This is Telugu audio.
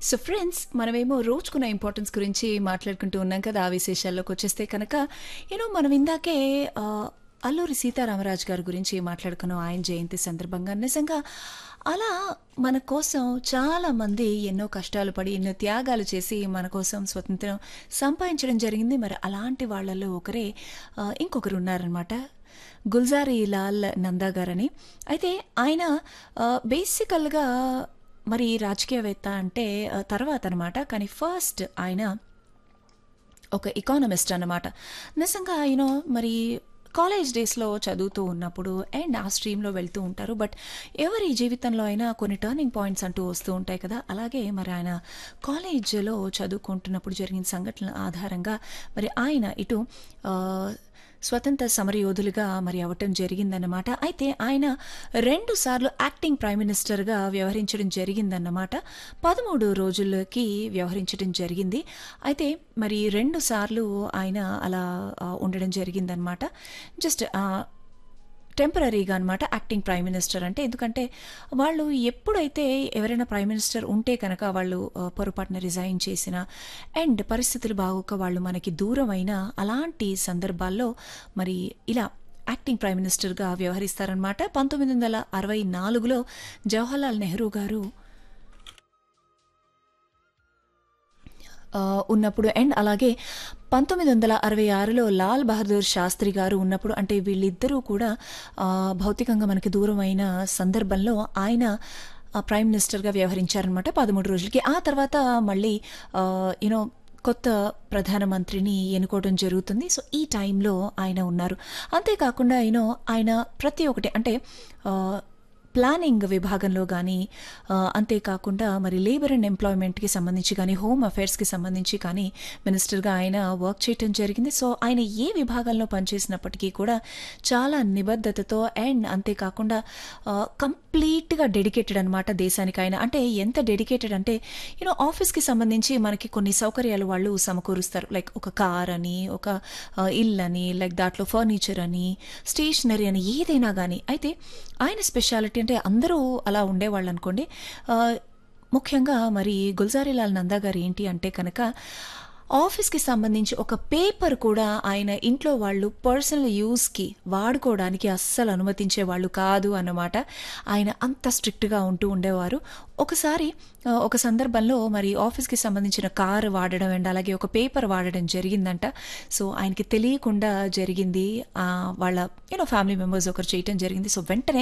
సో ఫ్రెండ్స్ మనమేమో రోజుకున్న ఇంపార్టెన్స్ గురించి మాట్లాడుకుంటూ ఉన్నాం కదా ఆ విశేషాల్లోకి వచ్చేస్తే కనుక యూనో మనం ఇందాకే ఆ, అల్లూరి సీతారామరాజు గారి గురించి మాట్లాడుకున్నాం ఆయన జయంతి సందర్భంగా నిజంగా అలా మన కోసం చాలా మంది ఎన్నో కష్టాలు పడి ఎన్నో త్యాగాలు చేసి మన కోసం స్వతంత్రం సంపాదించడం జరిగింది మరి అలాంటి వాళ్ళలో ఒకరే ఆ, ఇంకొకరు ఉన్నారనమాట గుల్జారీ లాల్ నందా గారని అయితే ఆయన ఆ, బేసికల్గా మరి రాజకీయవేత్త అంటే ఆ, తర్వాత అనమాట కానీ ఫస్ట్ ఆయన ఒక ఎకానమిస్ట్ అన్నమాట నిజంగా ఆయన మరి కాలేజ్ డేస్లో చదువుతూ ఉన్నప్పుడు అండ్ ఆ స్ట్రీమ్లో వెళ్తూ ఉంటారు బట్ ఎవరి జీవితంలో అయినా కొన్ని టర్నింగ్ పాయింట్స్ అంటూ వస్తూ ఉంటాయి కదా అలాగే మరి ఆయన కాలేజ్లో చదువుకుంటున్నప్పుడు జరిగిన సంఘటనల ఆధారంగా మరి ఆయన ఇటు ఆ, స్వతంత్ర సమరయోధులుగా మరి అవ్వటం జరిగిందన్నమాట అయితే ఆయన రెండు సార్లు యాక్టింగ్ ప్రైమ్ మినిస్టర్గా వ్యవహరించడం జరిగిందన్నమాట పదమూడు రోజులకి వ్యవహరించడం జరిగింది అయితే మరి రెండు సార్లు ఆయన అలా ఆ, ఉండడం జరిగిందనమాట జస్ట్ టెంపరీగా అనమాట యాక్టింగ్ ప్రైమ్ మినిస్టర్ అంటే ఎందుకంటే వాళ్ళు ఎప్పుడైతే ఎవరైనా ప్రైమ్ మినిస్టర్ ఉంటే కనుక వాళ్ళు ఆ, పొరపాటున రిజైన్ చేసిన అండ్ పరిస్థితులు బాగోక వాళ్ళు మనకి దూరం అయిన అలాంటి సందర్భాల్లో మరి ఇలా యాక్టింగ్ ప్రైమ్ మినిస్టర్గా వ్యవహరిస్తారనమాట పంతొమ్మిది వందల అరవై నాలుగులో జవహర్లాల్ నెహ్రూ గారు ఆ, ఉన్నప్పుడు అండ్ అలాగే పంతొమ్మిది వందల అరవై ఆరులో లాల్ బహదూర్ శాస్త్రి గారు ఉన్నప్పుడు అంటే వీళ్ళిద్దరూ కూడా ఆ, భౌతికంగా మనకి దూరం అయిన సందర్భంలో ఆయన ఆ, ప్రైమ్ మినిస్టర్గా వ్యవహరించారనమాట పదమూడు రోజులకి ఆ తర్వాత మళ్ళీ యూనో కొత్త ప్రధానమంత్రిని ఎన్నుకోవడం జరుగుతుంది సో ఈ టైంలో ఆయన ఉన్నారు అంతేకాకుండా యూనో ఆయన ప్రతి ఒక్కటి అంటే ఆ, ప్లానింగ్ విభాగంలో కానీ ఆ, అంతేకాకుండా మరి లేబర్ అండ్ ఎంప్లాయ్మెంట్కి సంబంధించి కానీ హోమ్ అఫైర్స్కి సంబంధించి కానీ మినిస్టర్గా ఆయన వర్క్ చేయటం జరిగింది సో ఆయన ఏ విభాగంలో పనిచేసినప్పటికీ కూడా చాలా నిబద్ధతతో అండ్ అంతేకాకుండా కంప్లీట్గా డెడికేటెడ్ అనమాట దేశానికి ఆయన అంటే ఎంత డెడికేటెడ్ అంటే యూనో ఆఫీస్కి సంబంధించి మనకి కొన్ని సౌకర్యాలు వాళ్ళు సమకూరుస్తారు లైక్ ఒక కార్ అని ఒక ఆ, ఇల్లు అని లైక్ దాంట్లో ఫర్నిచర్ అని స్టేషనరీ అని ఏదైనా కానీ అయితే ఆయన స్పెషాలిటీ అంటే అందరూ అలా ఉండేవాళ్ళు అనుకోండి ఆ, ముఖ్యంగా మరి గుల్జారీలాల్ నందా గారు ఏంటి అంటే కనుక ఆఫీస్కి సంబంధించి ఒక పేపర్ కూడా ఆయన ఇంట్లో వాళ్ళు పర్సనల్ యూస్కి వాడుకోవడానికి అస్సలు అనుమతించే వాళ్ళు కాదు అన్నమాట ఆయన అంత స్ట్రిక్ట్గా ఉంటూ ఉండేవారు ఒకసారి ఆ, ఒక సందర్భంలో మరి ఆఫీస్కి సంబంధించిన కారు వాడడం అండ్ అలాగే ఒక పేపర్ వాడడం జరిగిందంట సో ఆయనకి తెలియకుండా జరిగింది ఆ, వాళ్ళ యూనో ఫ్యామిలీ మెంబర్స్ ఒకరు చేయటం జరిగింది సో వెంటనే